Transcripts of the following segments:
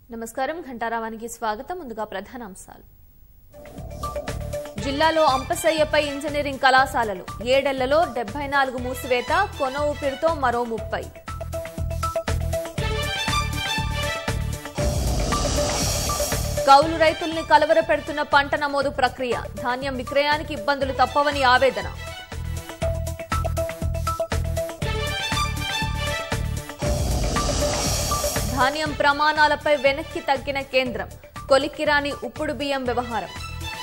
నమస్కారం ఘంటారావానికి స్వాగతం ముందుగా ప్రధాన అంశాలు జిల్లాలో అంపసయ్యపై ఇంజనీరింగ్ కళాశాలలు ఏడేళ్లలో డెబ్బై నాలుగు మూసివేత కొన ఊపిరితో మరో ముప్పై కౌలు రైతుల్ని కలవరపెడుతున్న పంట నమోదు ప్రక్రియ ధాన్యం విక్రయానికి ఇబ్బందులు తప్పవని ఆవేదన ధాన్యం ప్రమాణాలపై వెనక్కి తగ్గిన కేంద్రం కొలిక్కిరాని ఉప్పుడు బియ్యం వ్యవహారం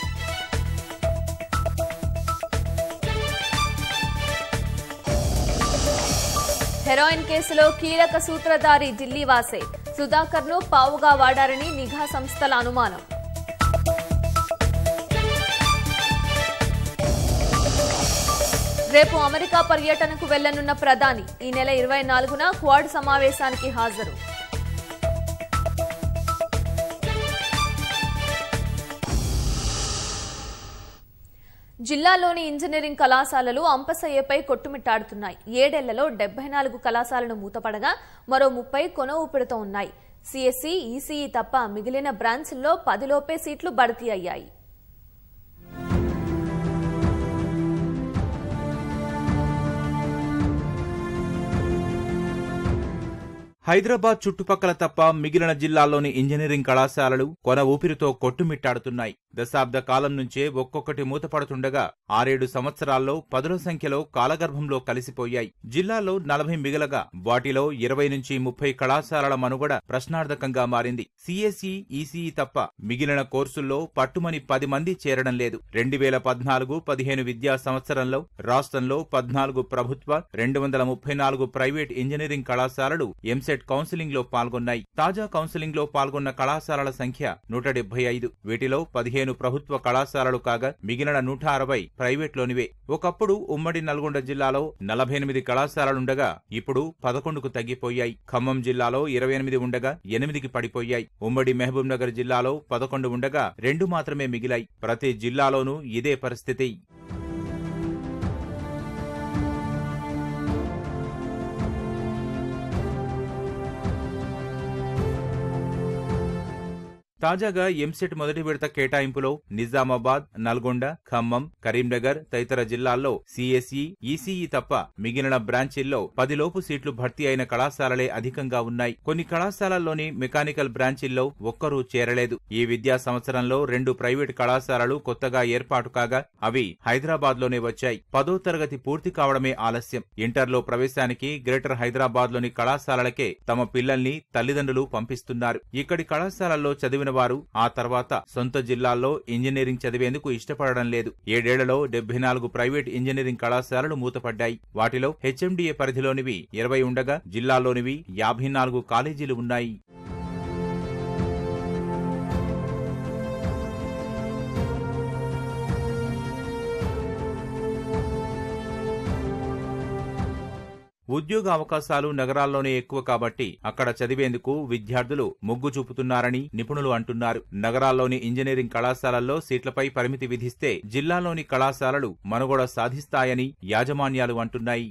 హెరాయిన్ కేసులో కీలక సూత్రధారి ఢిల్లీ వాసే సుధాకర్ ను పావుగా వాడారని నిఘా సంస్థల అనుమానం రేపు అమెరికా పర్యటనకు వెళ్లనున్న ప్రధాని ఈ నెల ఇరవై నాలుగున క్వాడ్ సమావేశానికి హాజరు జిల్లాలోని ఇంజనీరింగ్ కళాశాలలు అంపసయ్యపై కొట్టుమిట్టాడుతున్నాయి ఏడేళ్లలో డెబ్బై నాలుగు కళాశాలను మూతపడగా మరో ముప్పై కొన ఊపిరితో ఉన్నాయి సిఎస్సి ఈసీఈ తప్ప మిగిలిన బ్రాంచ్ల్లో పదిలోపే సీట్లు భర్తీ అయ్యాయి హైదరాబాద్ చుట్టుపక్కల తప్ప మిగిలిన జిల్లాల్లోని ఇంజనీరింగ్ కళాశాలలు కొన ఊపిరితో కొట్టుమిట్టాడుతున్నాయి దశాబ్ద కాలం నుంచే ఒక్కొక్కటి మూతపడుతుండగా ఆరేడు సంవత్సరాల్లో పదుల సంఖ్యలో కాలగర్భంలో కలిసిపోయాయి జిల్లాలో నలభై మిగలగా వాటిలో ఇరవై నుంచి ముప్పై కళాశాలల మనుగడ ప్రశ్నార్థకంగా మారింది సిఎస్ఈ ఈసీఈ తప్ప మిగిలిన కోర్సుల్లో పట్టుమని పది మంది చేరడం లేదు రెండు వేల పద్నాలుగు పదిహేను విద్యా సంవత్సరంలో రాష్ట్రంలో పద్నాలుగు ప్రభుత్వ రెండు వందల ముప్పై నాలుగు ప్రైవేట్ ఇంజనీరింగ్ కళాశాలలు ఎంసెట్ కౌన్సిలింగ్ లో పాల్గొన్నాయి తాజా కౌన్సిలింగ్ లో పాల్గొన్న కళాశాలల సంఖ్య నూట డెబ్బై ఐదు వీటిలో పదిహేను ప్రభుత్వ కళాశాలలు కాగా మిగిలిన నూట అరవై ప్రైవేట్లోనివే ఒకప్పుడు ఉమ్మడి నల్గొండ జిల్లాలో నలభై ఎనిమిది కళాశాలలుండగా ఇప్పుడు పదకొండుకు తగ్గిపోయాయి ఖమ్మం జిల్లాలో ఇరవై ఎనిమిది ఉండగా ఎనిమిదికి పడిపోయాయి ఉమ్మడి మహబూబ్ నగర్ జిల్లాలో పదకొండు ఉండగా రెండు మాత్రమే మిగిలాయి ప్రతి జిల్లాలోనూ ఇదే పరిస్థితి తాజాగా ఎంసెట్ మొదటి విడత కేటాయింపులో నిజామాబాద్ నల్గొండ ఖమ్మం కరీంనగర్ తదితర జిల్లాల్లో సిఎస్ఈ ఈసీఈ తప్ప మిగిలిన బ్రాంచీల్లో పదిలోపు సీట్లు భర్తీ అయిన కళాశాలలే అధికంగా ఉన్నాయి కొన్ని కళాశాలల్లోని మెకానికల్ బ్రాంచీల్లో ఒక్కరూ చేరలేదు ఈ విద్యా సంవత్సరంలో రెండు ప్రైవేట్ కళాశాలలు కొత్తగా ఏర్పాటు కాగా అవి హైదరాబాద్ లోనే వచ్చాయి పదో తరగతి పూర్తి కావడమే ఆలస్యం ఇంటర్లో ప్రవేశానికి గ్రేటర్ హైదరాబాద్ లోని కళాశాలలకే తమ పిల్లల్ని తల్లిదండ్రులు పంపిస్తున్నారు ఇక్కడి కళాశాలల్లో చదివిన వారు ఆ తర్వాత సొంత జిల్లాల్లో ఇంజనీరింగ్ చదివేందుకు ఇష్టపడడం లేదు ఏడేళ్లలో డెబ్బై నాలుగు ప్రైవేట్ ఇంజనీరింగ్ కళాశాలలు మూతపడ్డాయి వాటిలో హెచ్ఎండిఏ పరిధిలోనివి ఇరవై ఉండగా జిల్లాలోనివి యాభై నాలుగు కాలేజీలు ఉన్నాయి ఉద్యోగ అవకాశాలు నగరాల్లోనే ఎక్కువ కాబట్టి అక్కడ చదివేందుకు విద్యార్థులు మొగ్గు చూపుతున్నారని నిపుణులు అంటున్నారు నగరాల్లోని ఇంజనీరింగ్ కళాశాలల్లో సీట్లపై పరిమితి విధిస్తే జిల్లాలోని కళాశాలలు మనుగడ సాధిస్తాయని యాజమాన్యాలు అంటున్నాయి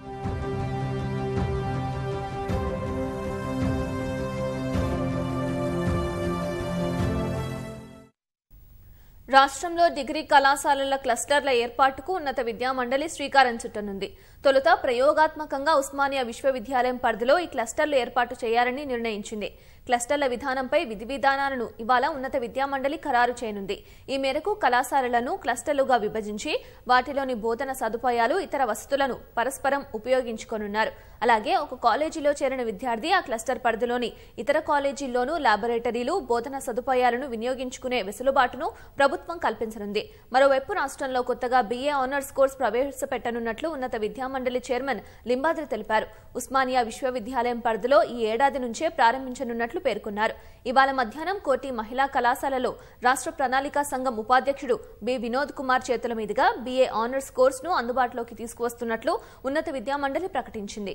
రాష్ట్రంలో డిగ్రీ కళాశాలల క్లస్టర్ల ఏర్పాటుకు ఉన్నత విద్యామండలి శ్రీకారం చుట్టనుంది తొలుత ప్రయోగాత్మకంగా ఉస్మానియా విశ్వవిద్యాలయం పరిధిలో ఈ క్లస్టర్లు ఏర్పాటు చేయాలని నిర్ణయించింది క్లస్టర్ల విధానంపై విధి విధానాలను ఇవాళ ఉన్నత విద్యామండలి ఖరారు చేయనుంది ఈ మేరకు కళాశాలలను క్లస్టర్లుగా విభజించి వాటిలోని బోధన సదుపాయాలు ఇతర వసతులను పరస్పరం ఉపయోగించుకోనున్నారు అలాగే ఒక కాలేజీలో చేరిన విద్యార్థి ఆ క్లస్టర్ పరిధిలోని ఇతర కాలేజీల్లోనూ లాబొరేటరీలు బోధన సదుపాయాలను వినియోగించుకునే వెసులుబాటును ప్రభుత్వం కల్పించనుంది మరోవైపు రాష్ట్రంలో కొత్తగా బీఏ ఆనర్స్ కోర్స్ ప్రవేశపెట్టనున్నట్లు ఉన్నత విద్యామండలి చైర్మన్ లింబాద్రి తెలిపారు ఉస్మానియా విశ్వవిద్యాలయం పరిధిలో ఈ ఏడాది నుంచే ప్రారంభించనున్నట్లు పేర్కొన్నారు ఇవాళ మధ్యాహ్నం కోటి మహిళా కళాశాలలో రాష్ట్ర ప్రణాళికా సంఘం ఉపాధ్యక్షుడు బి వినోద్ కుమార్ చేతుల మీదుగా బీఏ ఆనర్స్ కోర్సును అందుబాటులోకి తీసుకువస్తున్నట్లు ఉన్నత విద్యామండలి ప్రకటించింది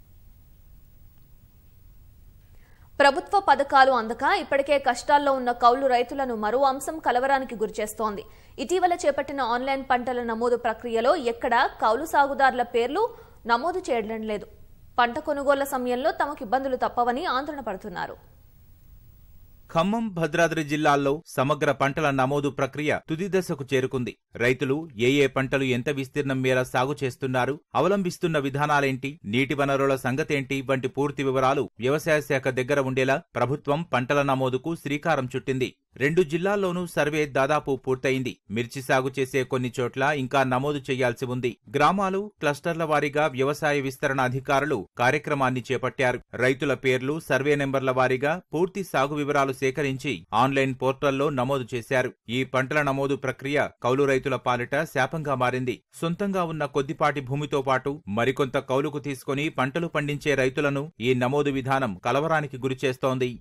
ప్రభుత్వ పథకాలు అందక ఇప్పటికే కష్టాల్లో ఉన్న కౌలు రైతులను మరో అంశం కలవరానికి గురిచేస్తోంది ఇటీవల చేపట్టిన ఆన్లైన్ పంటల నమోదు ప్రక్రియలో ఎక్కడా కౌలు సాగుదారుల పేర్లు నమోదు చేయడం లేదు పంట కొనుగోళ్ల సమయంలో తమకు ఇబ్బందులు తప్పవని ఆందోళన పడుతున్నారు ఖమ్మం భద్రాద్రి జిల్లాల్లో సమగ్ర పంటల నమోదు ప్రక్రియ తుది దశకు చేరుకుంది రైతులు ఏ ఏ పంటలు ఎంత విస్తీర్ణం మేర సాగు చేస్తున్నారు అవలంబిస్తున్న విధానాలేంటి నీటి వనరుల సంగతేంటి వంటి పూర్తి వివరాలు వ్యవసాయ శాఖ దగ్గర ఉండేలా ప్రభుత్వం పంటల నమోదుకు శ్రీకారం చుట్టింది రెండు జిల్లాల్లోనూ సర్వే దాదాపు పూర్తయింది మిర్చి సాగు చేసే కొన్ని చోట్ల ఇంకా నమోదు చేయాల్సి ఉంది గ్రామాలు క్లస్టర్ల వారీగా వ్యవసాయ విస్తరణ అధికారులు కార్యక్రమాన్ని చేపట్టారు రైతుల పేర్లు సర్వే నెంబర్ల వారీగా పూర్తి సాగు వివరాలు సేకరించి ఆన్లైన్ పోర్టల్లో నమోదు చేశారు ఈ పంటల నమోదు ప్రక్రియ కౌలు రైతుల పాలిట శాపంగా మారింది సొంతంగా ఉన్న కొద్దిపాటి భూమితో పాటు మరికొంత కౌలుకు తీసుకుని పంటలు పండించే రైతులను ఈ నమోదు విధానం కలవరానికి గురిచేస్తోంది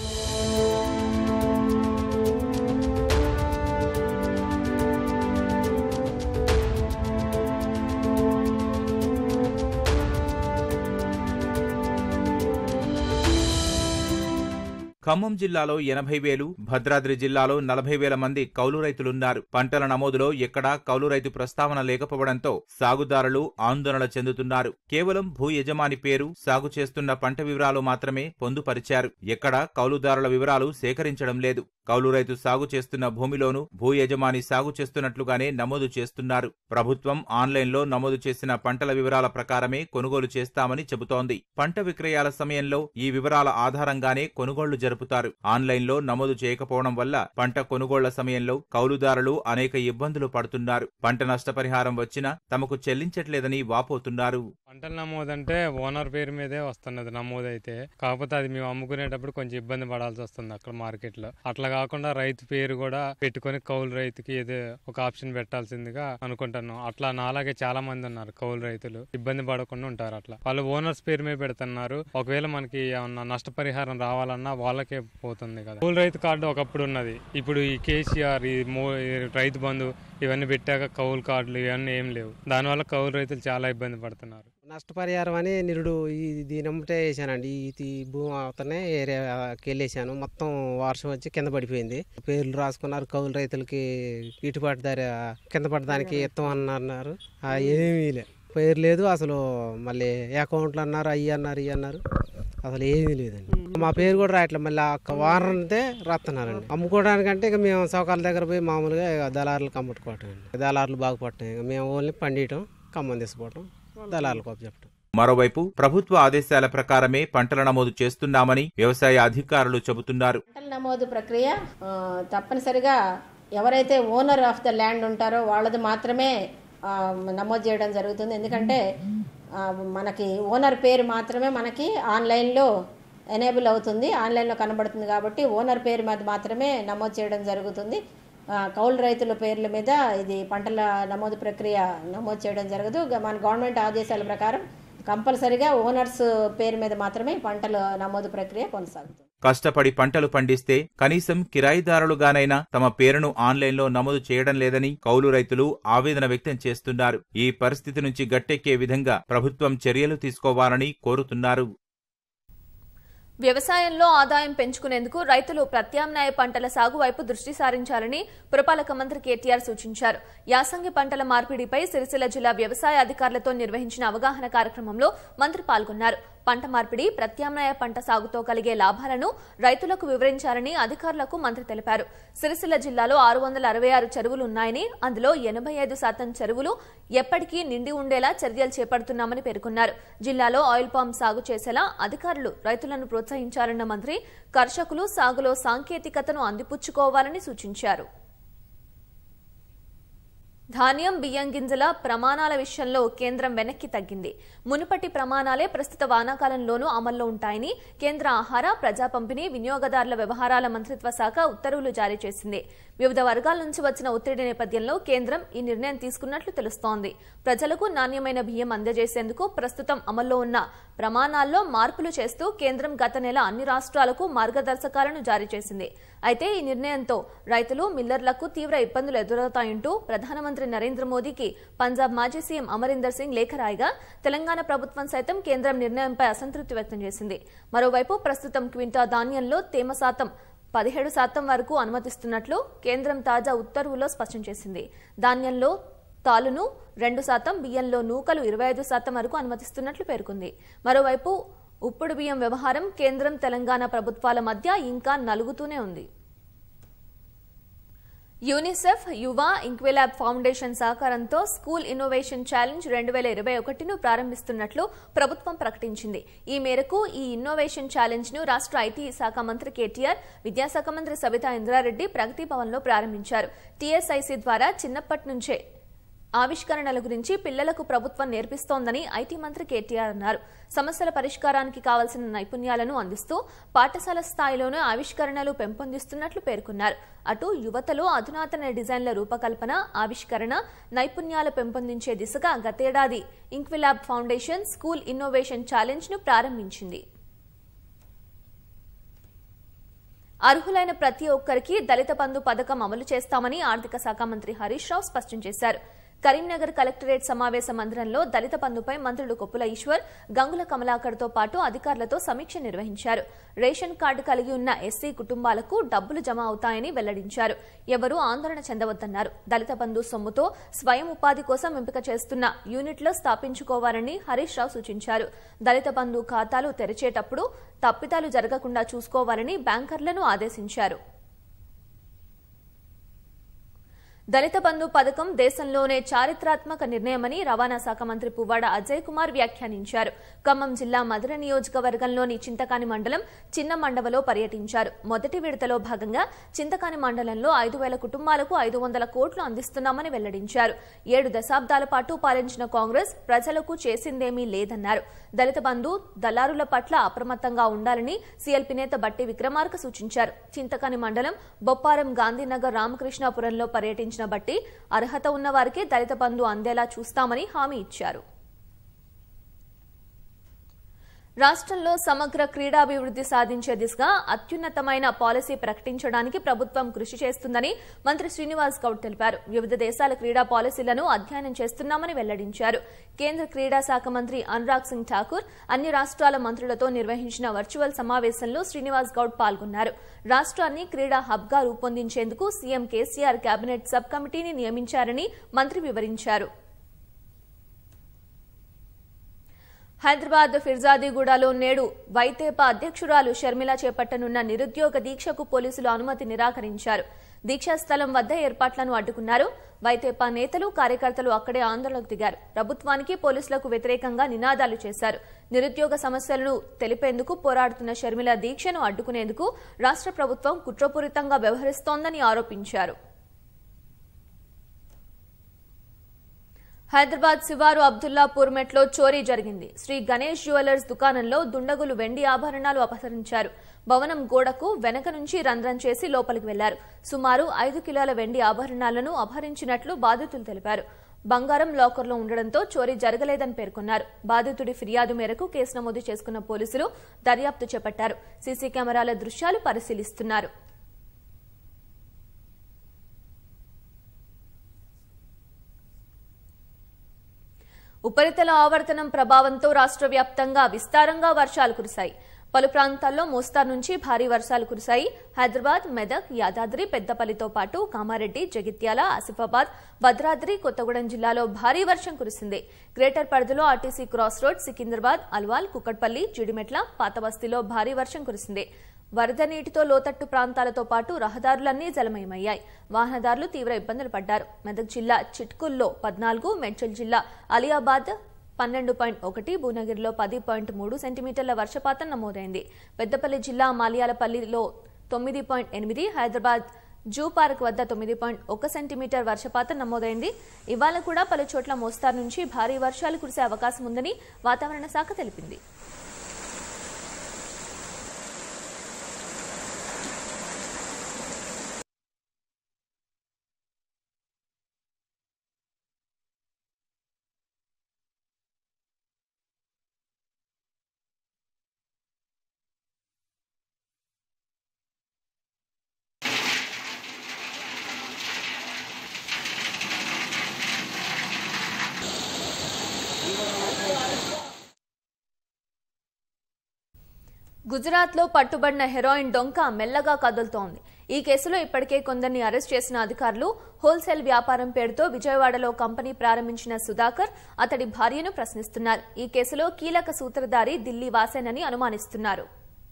ఖమ్మం జిల్లాలో ఎనభై వేలు భద్రాద్రి జిల్లాలో నలభై వేల మంది కౌలు రైతులున్నారు పంటల నమోదులో ఎక్కడా కౌలు రైతు ప్రస్తావన లేకపోవడంతో సాగుదారులు ఆందోళన చెందుతున్నారు కేవలం భూ యజమాని పేరు సాగు చేస్తున్న పంట వివరాలు మాత్రమే పొందుపరిచారు ఎక్కడా కౌలుదారుల వివరాలు సేకరించడం లేదు కౌలు రైతు సాగు చేస్తున్న భూమిలోనూ భూ యజమాని సాగు చేస్తున్నట్లుగానే నమోదు చేస్తున్నారు ప్రభుత్వం ఆన్లైన్లో నమోదు చేసిన పంటల వివరాల ప్రకారమే కొనుగోలు చేస్తామని చెబుతోంది పంట విక్రయాల సమయంలో ఈ వివరాల ఆధారంగానే కొనుగోళ్లు జరుపుతారు ఆన్లైన్లో నమోదు చేయకపోవడం వల్ల పంట కొనుగోళ్ల సమయంలో కౌలుదారులు అనేక ఇబ్బందులు పడుతున్నారు పంట నష్టపరిహారం వచ్చినా తమకు చెల్లించట్లేదని వాపోతున్నారు పంటల నమోదు అంటే ఓనర్ పేరు మీదే వస్తున్నది నమోదు అయితే కాకపోతే అది మేము అమ్ముకునేటప్పుడు కొంచెం ఇబ్బంది పడాల్సి వస్తుంది అక్కడ మార్కెట్ లో అట్లా కాకుండా రైతు పేరు కూడా పెట్టుకొని కౌలు రైతుకి ఏదో ఒక ఆప్షన్ పెట్టాల్సిందిగా అనుకుంటున్నాం అట్లా నాలాగే చాలా మంది ఉన్నారు కౌలు రైతులు ఇబ్బంది పడకుండా ఉంటారు అట్లా వాళ్ళు ఓనర్స్ పేరు మీద పెడుతున్నారు ఒకవేళ మనకి ఏమన్నా నష్టపరిహారం రావాలన్నా వాళ్ళకే పోతుంది కదా కౌలు రైతు కార్డు ఒకప్పుడు ఉన్నది ఇప్పుడు ఈ కేసీఆర్ ఈ మో ఈ రైతు బంధు ఇవన్నీ పెట్టాక కౌలు కార్డులు ఇవన్నీ ఏం లేవు దానివల్ల కౌలు రైతులు చాలా ఇబ్బంది పడుతున్నారు నష్టపరిహారం అని నిరుడు ఈ దీని అమ్మటే వేసానండి ఈ భూమి అవతనే ఏరియాకి వెళ్ళేసాను మొత్తం వర్షం వచ్చి కింద పడిపోయింది పేర్లు రాసుకున్నారు కౌలు రైతులకి గిట్టుబాటు ధర కింద పడడానికి ఇస్తాం అన్నారు ఆ, ఏమీ లే పేరు లేదు అసలు మళ్ళీ అకౌంట్లు అన్నారు అయ్యి అన్నారు ఇవి అన్నారు అసలు ఏమీ లేదండి మా పేరు కూడా రాయట్లేదు మళ్ళీ ఆ వారం అంతే రాస్తున్నారండి అమ్ముకోవడానికంటే ఇక మేము సౌకాల దగ్గర పోయి మామూలుగా ఇక దళారులకు అమ్ముకోవటం అండి దళారులు బాగుపడటం ఇక మేము ఓన్లీ పండియటం ఖమ్మం తీసుకోవటం దళారులకు చెప్పటం మరోవైపు ప్రభుత్వ ఆదేశాల ప్రకారమే పంటల నమోదు చేస్తున్నామని వ్యవసాయ అధికారులు చెబుతున్నారు పంటల నమోదు ప్రక్రియ ఆ, తప్పనిసరిగా ఎవరైతే ఓనర్ ఆఫ్ ద ల్యాండ్ ఉంటారో వాళ్ళది మాత్రమే ఆ, నమోదు చేయడం జరుగుతుంది ఎందుకంటే ఆ, మనకి ఓనర్ పేరు మాత్రమే మనకి ఆన్లైన్లో ఎనేబుల్ అవుతుంది ఆన్లైన్లో కనబడుతుంది కాబట్టి ఓనర్ పేరు మీద మాత్రమే నమోదు చేయడం జరుగుతుంది ఆ, కౌలు రైతుల పేర్ల మీద ఇది పంటల నమోదు ప్రక్రియ నమోదు చేయడం జరగదు గ- మన గవర్నమెంట్ ఆదేశాల ప్రకారం కంపల్సరిగా ఓనర్స్ పేరు మీద మాత్రమే పంటల నమోదు ప్రక్రియ కొనసాగుతుంది కష్టపడి పంటలు పండిస్తే కనీసం కిరాయిదారులుగానైనా తమ పేరును ఆన్లైన్లో నమోదు చేయడం లేదని కౌలు రైతులు ఆవేదన వ్యక్తం చేస్తున్నారు ఈ పరిస్థితి నుంచి గట్టెక్కే విధంగా ప్రభుత్వం చర్యలు తీసుకోవాలని కోరుతున్నారు వ్యవసాయంలో ఆదాయం పెంచుకునేందుకు రైతులు ప్రత్యామ్నాయ పంటల సాగు వైపు దృష్టి సారించాలని పురపాలక మంత్రి కేటీఆర్ సూచించారు యాసంగి పంటల మార్పిడిపై సిరిసిల్ల జిల్లా వ్యవసాయ అధికారులతో నిర్వహించిన అవగాహన కార్యక్రమంలో మంత్రి పాల్గొన్నారు పంట మార్పిడి ప్రత్యామ్నాయ పంట సాగుతో కలిగే లాభాలను రైతులకు వివరించారని అధికారులకు మంత్రి తెలిపారు సిరిసిల్ల జిల్లాలో ఆరు వందల అరవై ఆరు చెరువులు ఉన్నాయని అందులో ఎనభై ఐదు శాతం చెరువులు ఎప్పటికీ నిండి ఉండేలా చర్యలు చేపడుతున్నామని పేర్కొన్నారు జిల్లాలో ఆయిల్ పామ్ సాగు చేసేలా అధికారులు రైతులను ప్రోత్సహించాలన్న మంత్రి కర్షకులు సాగులో సాంకేతికతను అందిపుచ్చుకోవాలని సూచించారు ధాన్యం బియ్యం గింజల ప్రమాణాల విషయంలో కేంద్రం వెనక్కి తగ్గింది మునుపటి ప్రమాణాలే ప్రస్తుత వానాకాలంలోనూ అమల్లో ఉంటాయని కేంద్ర ఆహార ప్రజా పంపిణీ వినియోగదారుల వ్యవహారాల మంత్రిత్వ శాఖ ఉత్తర్వులు జారీ చేసింది వివిధ వర్గాల నుంచి వచ్చిన ఒత్తిడి నేపథ్యంలో కేంద్రం ఈ నిర్ణయం తీసుకున్నట్లు తెలుస్తోంది ప్రజలకు నాణ్యమైన బియ్యం అందజేసేందుకు ప్రస్తుతం అమల్లో ఉన్న ప్రమాణాల్లో మార్పులు చేస్తూ కేంద్రం గత నెల అన్ని రాష్ట్రాలకు మార్గదర్శకాలను జారీ చేసింది అయితే ఈ నిర్ణయంతో రైతులు మిల్లర్లకు తీవ్ర ఇబ్బందులు ఎదురవుతాయంటూ ప్రధానమంత్రి నరేంద్ర మోదీకి పంజాబ్ మాజీ సీఎం అమరీందర్ సింగ్ లేఖ రాయగా తెలంగాణ ప్రభుత్వం సైతం కేంద్రం నిర్ణయంపై అసంతృప్తి వ్యక్తం చేసింది మరోవైపు ప్రస్తుతం క్వింటా ధాన్యంలో తేమ శాతం పదిహేడు శాతం వరకు అనుమతిస్తున్నట్లు కేంద్రం తాజా ఉత్తర్వులో స్పష్టం చేసింది ధాన్యంలో తాలును రెండు శాతం బియ్యంలో నూకలు ఇరవై ఐదు శాతం వరకు అనుమతిస్తున్నట్లు పేర్కొంది మరోవైపు ఉప్పుడు బియ్యం వ్యవహారం కేంద్రం తెలంగాణ ప్రభుత్వాల మధ్య ఇంకా నలుగుతూనే ఉంది యూనిసెఫ్ యువ ఇంక్విలాబ్ ఫౌండేషన్ సహకారంతో స్కూల్ ఇన్నోవేషన్ ఛాలెంజ్ రెండు వేల ఇరవై ఒకటిను ప్రారంభిస్తున్నట్లు ప్రభుత్వం ప్రకటించింది ఈ మేరకు ఈ ఇన్నోవేషన్ ఛాలెంజ్ ను రాష్ట్ర ఐటీ శాఖ మంత్రి కేటీఆర్ విద్యాశాఖ మంత్రి సబితా ఇంద్రారెడ్డి ప్రగతి భవన్లో ప్రారంభించారు టీఎస్ఐసి ద్వారా చిన్నప్పటి నుంచే ఆవిష్కరణల గురించి పిల్లలకు ప్రభుత్వం నేర్పిస్తోందని ఐటీ మంత్రి కేటీఆర్ అన్నారు సమస్యల పరిష్కారానికి కావాల్సిన నైపుణ్యాలను అందిస్తూ పాఠశాల స్థాయిలోనే ఆవిష్కరణలు పెంపొందిస్తున్నట్లు పేర్కొన్నారు అటు యువతలో అధునాతన డిజైన్ల రూపకల్పన ఆవిష్కరణ నైపుణ్యాలు పెంపొందించే దిశగా గతేడాది Inquilab Foundation school innovation challenge ను ప్రారంభించింది అర్హులైన ప్రతి ఒక్కరికి దళిత బంధు పథకం అమలు చేస్తామని ఆర్థిక శాఖ మంత్రి హరీష్ రావు స్పష్టం చేశారు కరీంనగర్ కలెక్టరేట్ సమావేశ మందిరంలో దళిత బంధుపై మంత్రులు కొప్పుల ఈశ్వర్ గంగుల కమలాకర్తో పాటు అధికారులతో సమీక్ష నిర్వహించారు రేషన్ కార్డు కలిగి ఉన్న ఎస్సీ కుటుంబాలకు డబ్బులు జమ అవుతాయని వెల్లడించారు ఎవరూ ఆందోళన చెందవద్దన్నారు దళిత బంధు సొమ్ముతో స్వయం ఉపాధి కోసం ఎంపిక చేస్తున్న యూనిట్లో స్థాపించుకోవాలని హరీష్ రావు సూచించారు దళిత బంధు ఖాతాలు తెరిచేటప్పుడు తప్పిదాలు జరగకుండా చూసుకోవాలని బ్యాంకర్లను ఆదేశించారు దళిత బంధు పథకం దేశంలోనే చారిత్రాత్మక నిర్ణయమని రవాణా శాఖ మంత్రి పువ్వాడ అజయ్ కుమార్ వ్యాఖ్యానించారు ఖమ్మం జిల్లా మధుర నియోజకవర్గంలోని చింతకాని మండలం చిన్న మండవలో పర్యటించారు మొదటి విడతలో భాగంగా చింతకాని మండలంలో ఐదు వేల కుటుంబాలకు ఐదు వందల కోట్లు అందిస్తున్నామని వెల్లడించారు ఏడు దశాబ్దాల పాటు పాలించిన కాంగ్రెస్ ప్రజలకు చేసిందేమీ లేదన్నారు దళిత బంధు దళారుల పట్ల అప్రమత్తంగా ఉండాలని సీఎల్పీ నేత బట్టి విక్రమార్క సూచించారు చింతకాని మండలం బొప్పారం గాంధీనగర్ రామకృష్ణాపురంలో పర్యటించిన బట్టి అర్హత ఉన్న వారికే దళిత బంధు అందేలా చూస్తామని హామీ ఇచ్చారు రాష్ట్రంలో సమగ్ర క్రీడాభివృద్ధి సాధించే దిశగా అత్యున్నతమైన పాలసీ ప్రకటించడానికి ప్రభుత్వం కృషి చేస్తుందని మంత్రి శ్రీనివాస్ గౌడ్ తెలిపారు వివిధ దేశాల క్రీడా పాలసీలను అధ్యయనం చేస్తున్నామని వెల్లడించారు కేంద్ర క్రీడా శాఖ మంత్రి అనురాగ్ సింగ్ ఠాకూర్ అన్ని రాష్ట్రాల మంత్రులతో నిర్వహించిన వర్చువల్ సమావేశంలో శ్రీనివాస్ గౌడ్ పాల్గొన్నారు రాష్ట్రాన్ని క్రీడా హబ్గా రూపొందించేందుకు సీఎం కేసీఆర్ కేబినెట్ సబ్ కమిటీని నియమించారని మంత్రి వివరించారు హైదరాబాద్ ఫిర్జాదిగూడలో నేడు వైతేపా అధ్యక్షురాలు షర్మిల చేపట్టనున్న నిరుద్యోగ దీక్షకు పోలీసులు అనుమతి నిరాకరించారు దీక్షా స్థలం వద్ద ఏర్పాట్లను అడ్డుకున్నారు వైతేపా నేతలు కార్యకర్తలు అక్కడే ఆందోళనకు దిగారు ప్రభుత్వానికి పోలీసులకు వ్యతిరేకంగా నినాదాలు చేశారు నిరుద్యోగ సమస్యలను తెలిపేందుకు పోరాడుతున్న షర్మిల దీక్షను అడ్డుకునేందుకు రాష్ట్ర ప్రభుత్వం కుట్రపూరితంగా వ్యవహరిస్తోందని ఆరోపించారు హైదరాబాద్ శివారు అబ్దుల్లాపూర్ మెట్లో చోరీ జరిగింది శ్రీ గణేష్ జ్యువెలర్స్ దుకాణంలో దుండగులు వెండి ఆభరణాలు అపహరించారు భవనం గోడకు వెనక నుంచి రంధ్రం చేసి లోపలికి వెళ్లారు సుమారు ఐదు కిలోల వెండి ఆభరణాలను అపహరించినట్లు బాధితులు తెలిపారు బంగారం లాకర్లో ఉండడంతో చోరీ జరగలేదని పేర్కొన్నారు బాధితుడి ఫిర్యాదు మేరకు కేసు నమోదు చేసుకున్న పోలీసులు దర్యాప్తు చేపట్టారు సీసీ కెమెరాల దృశ్యాలు పరిశీలిస్తున్నారు ఉపరితల ఆవర్తనం ప్రభావంతో రాష్ట్ర వ్యాప్తంగా విస్తారంగా వర్షాలు కురిశాయి పలు ప్రాంతాల్లో మోస్తారు నుంచి భారీ వర్షాలు కురిశాయి హైదరాబాద్ మెదక్ యాదాద్రి పెద్దపల్లితో పాటు కామారెడ్డి జగిత్యాల ఆసిఫాబాద్ భద్రాద్రి కొత్తగూడెం జిల్లాలో భారీ వర్షం కురిసింది గ్రేటర్ పరిధిలో RTC cross road Secunderabad Alwal Kukatpally Jeedimetla పాతబస్తీలో భారీ వర్షం కురిసింది వరద నీటితో లోతట్టు ప్రాంతాలతో పాటు రహదారులన్నీ జలమయమయ్యాయి వాహనదారులు తీవ్ర ఇబ్బందులు పడ్డారు మెదక్ జిల్లా చిట్కుల్లో పద్నాలుగు మేడ్చల్ జిల్లా అలియాబాద్ పన్నెండు పాయింట్ ఒకటి భువనగిరిలో పది పాయింట్ మూడు సెంటీమీటర్ల వర్షపాతం నమోదైంది పెద్దపల్లి జిల్లా మాలియాలపల్లిలో తొమ్మిది పాయింట్ ఎనిమిది హైదరాబాద్ జూ పార్క్ వద్ద తొమ్మిది పాయింట్ ఒక సెంటీమీటర్ వర్షపాతం నమోదైంది ఇవాళ కూడా పలు చోట్ల మోస్తారు నుంచి భారీ వర్షాలు కురిసే అవకాశం ఉందని వాతావరణ శాఖ తెలిపింది గుజరాత్లో పట్టుబడిన హెరాయిన్ డొంక మెల్లగా కదులుతోంది ఈ కేసులో ఇప్పటికే కొందరిని అరెస్ట్ చేసిన అధికారులు హోల్సేల్ వ్యాపారం పేరుతో విజయవాడలో కంపెనీ ప్రారంభించిన సుధాకర్ అతడి భార్యను ప్రశ్నిస్తున్నారు ఈ కేసులో కీలక సూత్రధారి ఢిల్లీ వాసేనని అనుమానిస్తున్నారు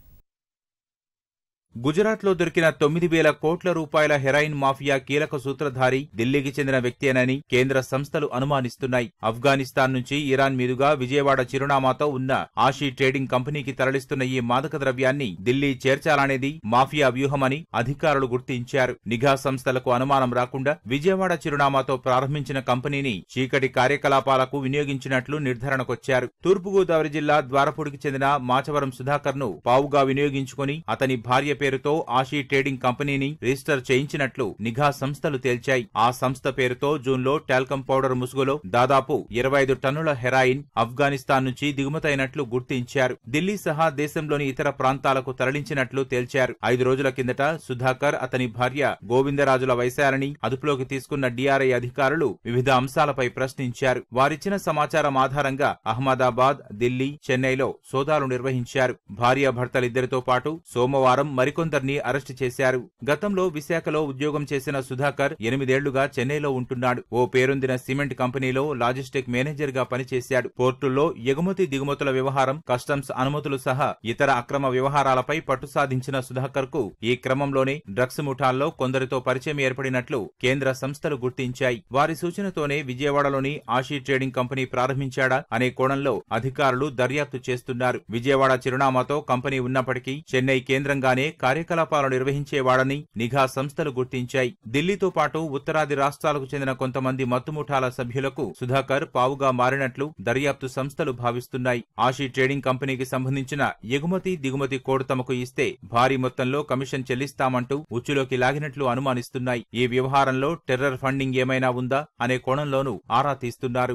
గుజరాత్లో దొరికిన తొమ్మిది వేల కోట్ల రూపాయల హెరాయిన్ మాఫియా కీలక సూత్రధారి ఢిల్లీకి చెందిన వ్యక్తేనని కేంద్ర సంస్థలు అనుమానిస్తున్నాయి ఆఫ్ఘనిస్తాన్ నుంచి ఇరాన్ మీదుగా విజయవాడ చిరునామాతో ఉన్న ఆషీ ట్రేడింగ్ కంపెనీకి తరలిస్తున్న ఈ మాదక ద్రవ్యాన్ని ఢిల్లీ చేర్చాలనేది మాఫియా వ్యూహమని అధికారులు గుర్తించారు నిఘా సంస్థలకు అనుమానం రాకుండా విజయవాడ చిరునామాతో ప్రారంభించిన కంపెనీని చీకటి కార్యకలాపాలకు వినియోగించినట్లు నిర్ధారణకొచ్చారు తూర్పుగోదావరి జిల్లా ద్వారపూడికి చెందిన మాచవరం సుధాకర్ ను పావుగా వినియోగించుకుని అతని భార్య పేరుతో ఆషీ ట్రేడింగ్ కంపెనీని రిజిస్టర్ చేయించినట్లు నిఘా సంస్థలు తేల్చాయి ఆ సంస్థ పేరుతో జూన్లో టాల్కమ్ పౌడర్ ముసుగులో దాదాపు ఇరవై ఐదు టన్నుల హెరాయిన్ ఆఫ్ఘనిస్తాన్ నుంచి దిగుమతైనట్లు గుర్తించారు ఢిల్లీ సహా దేశంలోని ఇతర ప్రాంతాలకు తరలించినట్లు తేల్చారు ఐదు రోజుల కిందట సుధాకర్ అతని భార్య గోవిందరాజుల వైశాలని అదుపులోకి తీసుకున్న డిఆర్ఐ అధికారులు వివిధ అంశాలపై ప్రశ్నించారు వారిచ్చిన సమాచారం ఆధారంగా అహ్మదాబాద్ ఢిల్లీ చెన్నైలో సోదాలు నిర్వహించారు భార్యాభర్తలిద్దరితో పాటు సోమవారం మరికొందరిని అరెస్టు చేశారు గతంలో విశాఖలో ఉద్యోగం చేసిన సుధాకర్ ఎనిమిదేళ్లుగా చెన్నైలో ఉంటున్నాడు ఓ పేరొందిన సిమెంట్ కంపెనీలో లాజిస్టిక్ మేనేజర్ గా పనిచేశాడు పోర్టుల్లో ఎగుమతి దిగుమతుల వ్యవహారం కస్టమ్స్ అనుమతులు సహా ఇతర అక్రమ వ్యవహారాలపై పట్టు సాధించిన సుధాకర్ కు ఈ క్రమంలోనే డ్రగ్స్ ముఠాల్లో కొందరితో పరిచయం ఏర్పడినట్లు కేంద్ర సంస్థలు గుర్తించాయి వారి సూచనతోనే విజయవాడలోని ఆషీ ట్రేడింగ్ కంపెనీ ప్రారంభించాడా అనే కోణంలో అధికారులు దర్యాప్తు చేస్తున్నారు విజయవాడ చిరునామాతో కంపెనీ ఉన్నప్పటికీ చెన్నై కేంద్రంగానే కార్యకలాపాలు నిర్వహించేవాడని నిఘా సంస్థలు గుర్తించాయి ఢిల్లీతో పాటు ఉత్తరాది రాష్ట్రాలకు చెందిన కొంతమంది మత్తుముఠాల సభ్యులకు సుధాకర్ పావుగా మారినట్లు దర్యాప్తు సంస్థలు భావిస్తున్నాయి ఆషీ ట్రేడింగ్ కంపెనీకి సంబంధించిన ఎగుమతి దిగుమతి కోడ్ తమకు ఇస్తే భారీ మొత్తంలో కమిషన్ చెల్లిస్తామంటూ ఉచ్చులోకి లాగినట్లు అనుమానిస్తున్నాయి ఈ వ్యవహారంలో టెర్రర్ ఫండింగ్ ఏమైనా ఉందా అనే కోణంలోనూ ఆరా తీస్తున్నారు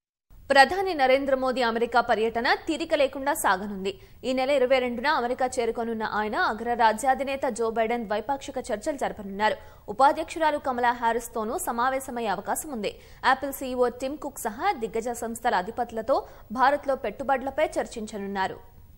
ప్రధాని నరేంద్ర మోదీ అమెరికా పర్యటన తీరిక లేకుండా సాగనుంది ఈ నెల ఇరవై రెండున అమెరికా చేరుకోనున్న ఆయన అగ్రరాజ్యాధినేత జో బైడెన్ ద్వైపాక్షిక చర్చలు జరపనున్నారు ఉపాధ్యక్షురాలు కమలా హ్యారిస్ తోనూ సమావేశమయ్యే అవకాశం ఉంది యాపిల్ సీఈఓ టిమ్ కుక్ సహా దిగ్గజ సంస్థల అధిపతులతో భారత్లో పెట్టుబడులపై చర్చించనున్నారు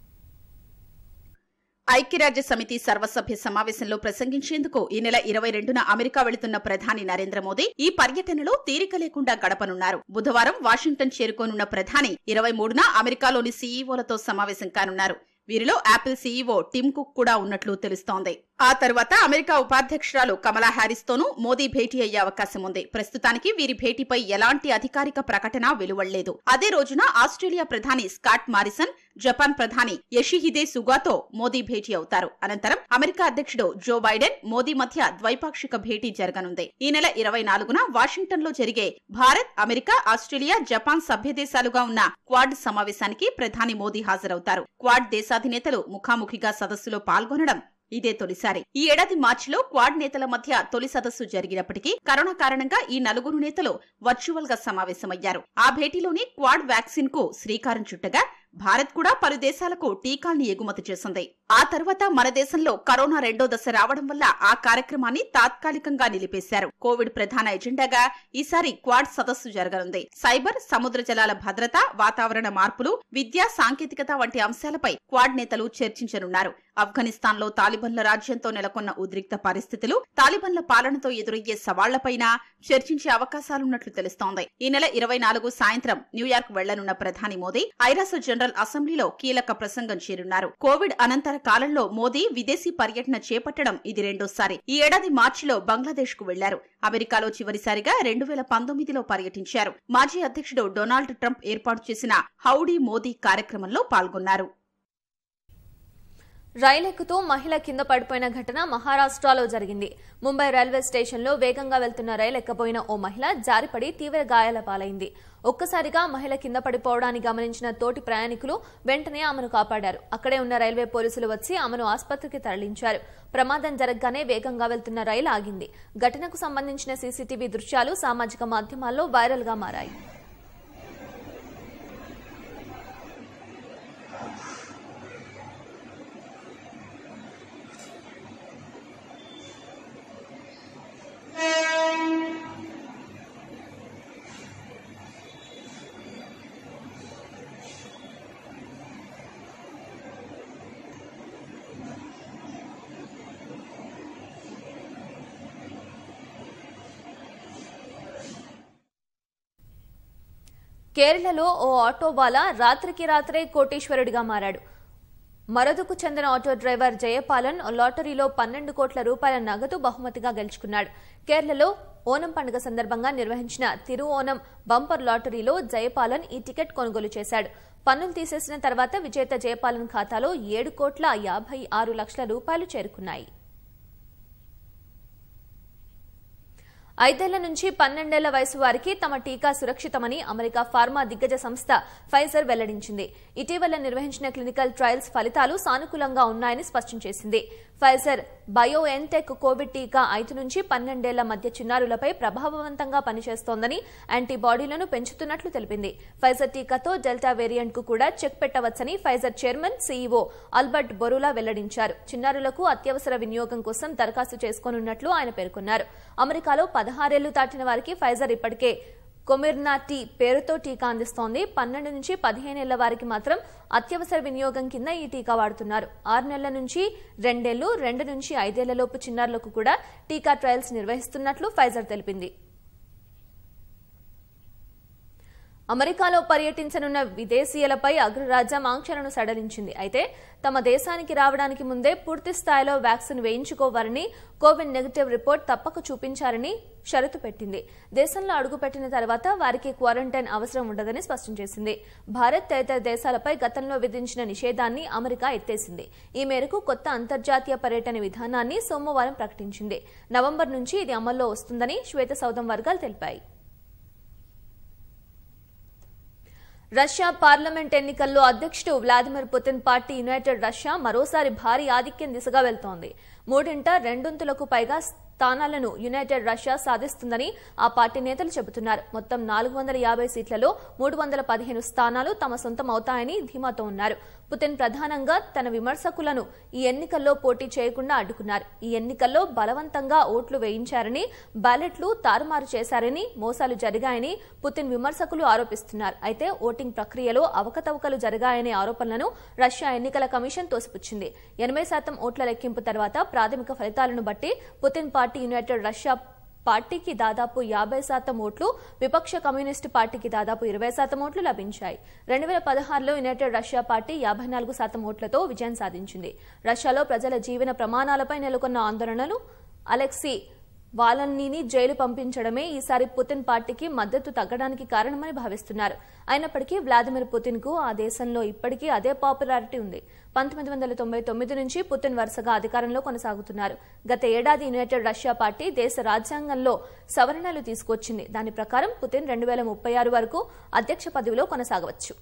ఐక్యరాజ్య సమితి సర్వసభ్య సమావేశంలో ప్రసంగించేందుకు ఈ నెల ఇరవై రెండున అమెరికా వెళుతున్న ప్రధాని నరేంద్ర మోదీ ఈ పర్యటనలో తీరిక లేకుండా గడపనున్నారు బుధవారం వాషింగ్టన్ చేరుకోనున్న ప్రధాని ఇరవై మూడున అమెరికాలోని సీఈఓలతో సమావేశం కానున్నారు వీరిలో యాపిల్ సీఈఓ టిమ్ కుక్ కూడా ఉన్నట్లు తెలుస్తోంది ఆ తర్వాత అమెరికా ఉపాధ్యక్షురాలు కమలా హ్యారిస్ తోనూ మోదీ భేటీ అయ్యే అవకాశం ఉంది ప్రస్తుతానికి వీరి భేటీపై ఎలాంటి అధికారిక ప్రకటన వెలువడలేదు అదే రోజున ఆస్ట్రేలియా ప్రధాని స్కాట్ మారిసన్ జపాన్ ప్రధాని యషిహిదే సుగాతో మోదీ భేటీ అవుతారు అనంతరం అమెరికా అధ్యక్షుడు జో బైడెన్ మోదీ మధ్య ద్వైపాక్షిక భేటీ జరగనుంది ఈ నెల ఇరవై నాలుగున వాషింగ్టన్ లో జరిగే భారత్ అమెరికా ఆస్ట్రేలియా జపాన్ సభ్య దేశాలుగా ఉన్న క్వాడ్ సమావేశానికి ప్రధాని మోదీ హాజరవుతారు క్వాడ్ దేశాధినేతలు ముఖాముఖిగా సదస్సులో పాల్గొనడం ఇదే తొలిసారి ఈ ఏడాది మార్చిలో క్వాడ్ నేతల మధ్య తొలి సదస్సు జరిగినప్పటికీ కరోనా కారణంగా ఈ నలుగురు నేతలు వర్చువల్ గా సమావేశమయ్యారు ఆ భేటీలోని క్వాడ్ వ్యాక్సిన్ కు శ్రీకారం చుట్టగా భారత్ కూడా పలు దేశాలకు టీకాల్ని ఎగుమతి చేసింది ఆ తర్వాత మన దేశంలో కరోనా రెండో దశ రావడం వల్ల ఆ కార్యక్రమాన్ని తాత్కాలికంగా నిలిపేశారు కోవిడ్ ప్రధాన ఎజెండాగా ఈసారి క్వాడ్ సదస్సు జరగనుంది సైబర్ సముద్ర జలాల భద్రత వాతావరణ మార్పులు విద్య సాంకేతికత వంటి అంశాలపై క్వాడ్ నేతలు చర్చించనున్నారు ఆఫ్ఘనిస్తాన్ లో తాలిబన్ల రాజ్యంతో నెలకొన్న ఉద్రిక్త పరిస్థితులు తాలిబన్ల పాలనతో ఎదురయ్యే సవాళ్లపైన చర్చించే అవకాశాలున్నట్లు తెలుస్తోంది ఈ నెల ఇరవై నాలుగు సాయంత్రం న్యూయార్క్ వెళ్లనున్న ప్రధాని మోదీ ఐరాస జనరల్ అసెంబ్లీలో కీలక ప్రసంగం చేరున్నారు కోవిడ్ అనంతర కాలంలో మోదీ విదేశీ పర్యటన చేపట్టడం ఇది రెండోసారి ఈ ఏడాది మార్చిలో బంగ్లాదేశ్ కు వెళ్లారు అమెరికాలో చివరిసారిగా రెండు వేల పంతొమ్మిదిలో పర్యటించారు మాజీ అధ్యక్షుడు డొనాల్డ్ ట్రంప్ ఏర్పాటు చేసిన హౌడీ మోదీ కార్యక్రమంలో పాల్గొన్నారు రైలెక్కుతూ మహిళ కింద పడిపోయిన ఘటన మహారాష్ట్రలో జరిగింది ముంబై రైల్వే స్టేషన్లో వేగంగా వెళ్తున్న రైలు ఎక్కబోయిన ఓ మహిళ జారిపడి తీవ్ర గాయాల పాలైంది ఒక్కసారిగా మహిళ కింద పడిపోవడాన్ని గమనించిన తోటి ప్రయాణికులు వెంటనే ఆమెను కాపాడారు అక్కడే ఉన్న రైల్వే పోలీసులు వచ్చి ఆమెను ఆసుపత్రికి తరలించారు ప్రమాదం జరగగానే వేగంగా వెళ్తున్న రైలు ఆగింది ఘటనకు సంబంధించిన సీసీటీవీ దృశ్యాలు సామాజిక మాధ్యమాల్లో వైరల్గా మారాయి కేరళలో ఓ ఆటోవాలా రాత్రికి రాత్రే కోటీశ్వరుడిగా మారాడు మరదుకు చెందిన ఆటో డ్రైవర్ జయపాలన్ లాటరీలో పన్నెండు కోట్ల రూపాయల నగదు బహుమతిగా గెలుచుకున్నాడు కేరళలో ఓనం పండుగ సందర్భంగా నిర్వహించిన తిరు ఓనం బంపర్ లాటరీలో జయపాలన్ ఈ టికెట్ కొనుగోలు చేశాడు పన్నులు తీసేసిన తర్వాత విజేత జయపాలన్ ఖాతాలో ఏడు కోట్ల యాభై ఆరు లక్షల రూపాయలు చేరుకున్నాయి ఐదేళ్ల నుంచి పన్నెండేళ్ల వయసు వారికి తమ టీకా సురక్షితమని అమెరికా ఫార్మా దిగ్గజ సంస్థ ఫైజర్ వెల్లడించింది ఇటీవల నిర్వహించిన క్లినికల్ ట్రయల్స్ ఫలితాలు సానుకూలంగా ఉన్నాయని స్పష్టం చేసింది ఫైజర్ బయో ఎన్టెక్ కోవిడ్ టీకా ఐదు నుంచి పన్నెండేళ్ల మధ్య చిన్నారులపై ప్రభావవంతంగా పనిచేస్తోందని యాంటీబాడీలను పెంచుతున్నట్లు తెలిపింది ఫైజర్ టీకాతో డెల్టా వేరియంట్ కు కూడా చెక్ పెట్టవచ్చని Pfizer chairman CEO Albert Bourla వెల్లడించారు చిన్నారులకు అత్యవసర వినియోగం కోసం దరఖాస్తు చేసుకోనున్నట్లు ఆయన పేర్కొన్నారు అమెరికాలో పదహారేళ్లు దాటిన వారికి ఫైజర్ ఇప్పటికే కొమిర్నా టీ పేరుతో టీకా అందిస్తోంది పన్నెండు నుంచి పదిహేనేళ్ల వారికి మాత్రం అత్యవసర వినియోగం కింద ఈ టీకా వాడుతున్నారు ఆరు నెలల నుంచి రెండేళ్లు రెండు నుంచి ఐదేళ్లలోపు చిన్నారులకు కూడా టీకా ట్రయల్స్ నిర్వహిస్తున్నట్లు ఫైజర్ తెలిపింది అమెరికాలో పర్యటించనున్న విదేశీయులపై అగ్రరాజ్యం ఆంక్షలను సడలించింది అయితే తమ దేశానికి రావడానికి ముందే పూర్తి స్థాయిలో వ్యాక్సిన్ వేయించుకోవాలని కోవిడ్ నెగటివ్ రిపోర్ట్ తప్పక చూపించాలని షరతు పెట్టింది దేశంలో అడుగుపెట్టిన తర్వాత వారికి క్వారంటైన్ అవసరం ఉండదని స్పష్టం చేసింది భారత్ తదితర దేశాలపై గతంలో విధించిన నిషేధాన్ని అమెరికా ఎత్తేసింది ఈ మేరకు కొత్త అంతర్జాతీయ పర్యటన విధానాన్ని సోమవారం ప్రకటించింది నవంబర్ నుంచి ఇది అమల్లో వస్తుందని శ్వేత సౌదం వర్గాలు తెలిపాయి రష్యా పార్లమెంట్ ఎన్నికల్లో అధ్యక్షుడు Vladimir Putin party United Russia మరోసారి భారీ ఆధిక్యం దిశగా వెళ్తోంది మూడింట రెండొంతులకు పైగా స్థానాలను యునైటెడ్ రష్యా సాధిస్తుందని ఆ పార్టీ నేతలు చెబుతున్నారు మొత్తం నాలుగు వందల యాభై సీట్లలో మూడు వందల పదిహేను స్థానాలు తమ సొంతం అవుతాయని ధీమాతో ఉన్నారు పుతిన్ ప్రధానంగా తన విమర్శకులను ఈ ఎన్నికల్లో పోటీ చేయకుండా అడ్డుకున్నారు ఈ ఎన్నికల్లో బలవంతంగా ఓట్లు వేయించారని బ్యాలెట్లు తారుమారు చేశారని మోసాలు జరిగాయని పుతిన్ విమర్శకులు ఆరోపిస్తున్నారు అయితే ఓటింగ్ ప్రక్రియలో అవకతవకలు జరిగాయనే ఆరోపణలను రష్యా ఎన్నికల కమిషన్ తోసిపుచ్చింది ఎనభై శాతం ఓట్ల లెక్కింపు తర్వాత ప్రాథమిక ఫలితాలను బట్టి పుతిన్ పార్టీ యునైటెడ్ రష్యా పార్టీకి దాదాపు యాభై శాతం ఓట్లు విపక్ష కమ్యూనిస్టు పార్టీకి దాదాపు ఇరవై శాతం ఓట్లు లభించాయి రెండు వేల పదహారులో యునైటెడ్ రష్యా పార్టీ యాభై నాలుగు శాతం ఓట్లతో విజయం సాధించింది రష్యాలో ప్రజల జీవన ప్రమాణాలపై నెలకొన్న ఆందోళనలు అలెక్సీ వాలన్నీని జైలు పంపించడమే ఈసారి పుతిన్ పార్టీకి మద్దతు తగ్గడానికి కారణమని భావిస్తున్నారు అయినప్పటికీ వ్లాదిమిర్ పుతిన్ కు ఆ దేశంలో ఇప్పటికీ అదే పాపులారిటీ ఉంది పంతొమ్మిది వందల తొంభై తొమ్మిది నుంచి పుతిన్ వరుసగా అధికారంలో కొనసాగుతున్నారు గత ఏడాది యునైటెడ్ రష్యా పార్టీ దేశ రాజ్యాంగంలో సవరణలు తీసుకొచ్చింది దాని ప్రకారం పుతిన్ రెండు వేల ముప్పై ఆరు వరకు అధ్యక్ష పదవిలో కొనసాగవచ్చు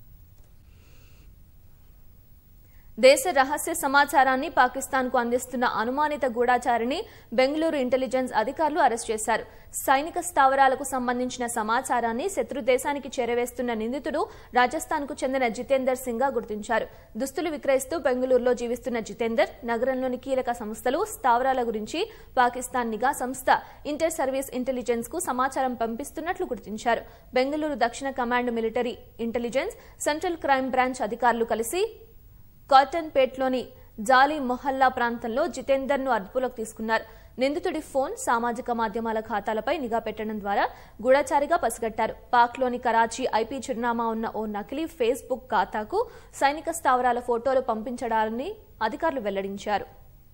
దేశ రహస్య సమాచారాన్ని పాకిస్తాన్కు అందిస్తున్న అనుమానిత గూఢాచారిని బెంగళూరు ఇంటెలిజెన్స్ అధికారులు అరెస్ట్ చేశారు సైనిక స్థావరాలకు సంబంధించిన సమాచారాన్ని శత్రు దేశానికి చేరవేస్తున్న నిందితుడు రాజస్థాన్కు చెందిన జితేందర్ సింగ్ గా గుర్తించారు దుస్తులు విక్రయిస్తూ బెంగళూరులో జీవిస్తున్న జితేందర్ నగరంలోని కీలక సంస్థలు స్థావరాల గురించి పాకిస్తాన్ నిఘా సంస్థ ఇంటర్ సర్వీస్ ఇంటెలిజెన్స్ కు సమాచారం పంపిస్తున్నట్లు గుర్తించారు బెంగళూరు దక్షిణ command military intelligence central crime branch అధికారులు కలిసి కాటన్ పేట్లోని జాలీ మొహల్లా ప్రాంతంలో జితేందర్ ను అదుపులోకి తీసుకున్నారు నిందితుడి ఫోన్ సామాజిక మాధ్యమాల ఖాతాలపై నిఘా పెట్టడం ద్వారా గూఢచారిగా పసిగట్టారు పాక్లోని కరాచీ ఐపీ చిరునామా ఉన్న ఓ నకిలీ ఫేస్బుక్ ఖాతాకు సైనిక స్థావరాల ఫోటోలు పంపించడాలని అధికారులు వెల్లడించారు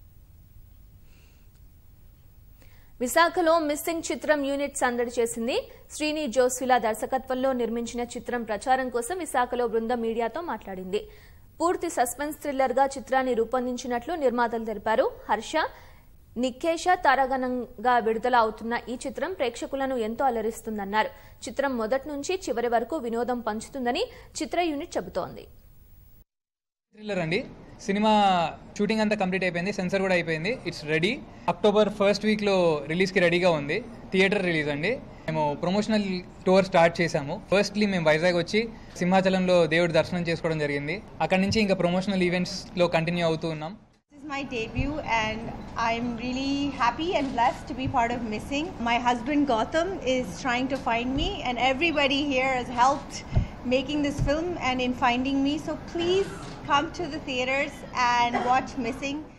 విశాఖలో మిస్సింగ్ చిత్రం యూనిట్ సందడి చేసింది శ్రీని జోస్విలా దర్శకత్వంలో నిర్మించిన చిత్రం ప్రచారం కోసం విశాఖలో బృందం మీడియాతో మాట్లాడింది పూర్తి సస్పెన్స్ థ్రిల్లర్ గా చిత్రాన్ని రూపొందించినట్లు నిర్మాతలు తెలిపారు హర్ష నిఖేష తారాగణంగా విడుదల అవుతున్న ఈ చిత్రం ప్రేక్షకులను ఎంతో అలరిస్తుందన్నారు చిత్రం మొదటి నుంచి చివరి వరకు వినోదం పంచుతుందని చిత్ర యూనిట్ చెబుతోంది థ్రిల్లర్ అండి సినిమా షూటింగ్ అంతా కంప్లీట్ అయిపోయింది సెన్సర్ కూడా అయిపోయింది ఇట్స్ రెడీ అక్టోబర్ ఫస్ట్ వీక్లో రిలీజ్కి రెడీగా ఉంది థియేటర్ రిలీజ్ అండి మేము ప్రమోషనల్ టూర్ స్టార్ట్ చేశాము ఫస్ట్లీ మేము వైజాగ్ వచ్చి సింహాచలంలో దేవుడి దర్శనం చేసుకోవడం జరిగింది అక్కడి నుంచి ఇంకా ప్రమోషనల్ ఈవెంట్స్లో కంటిన్యూ అవుతూ ఉన్నాం This is my debut, and I'm really happy and blessed to be part of Missing. My husband Gotham is trying to find me, and everybody here has helped making this film and in finding me. So please come to the theaters and watch Missing.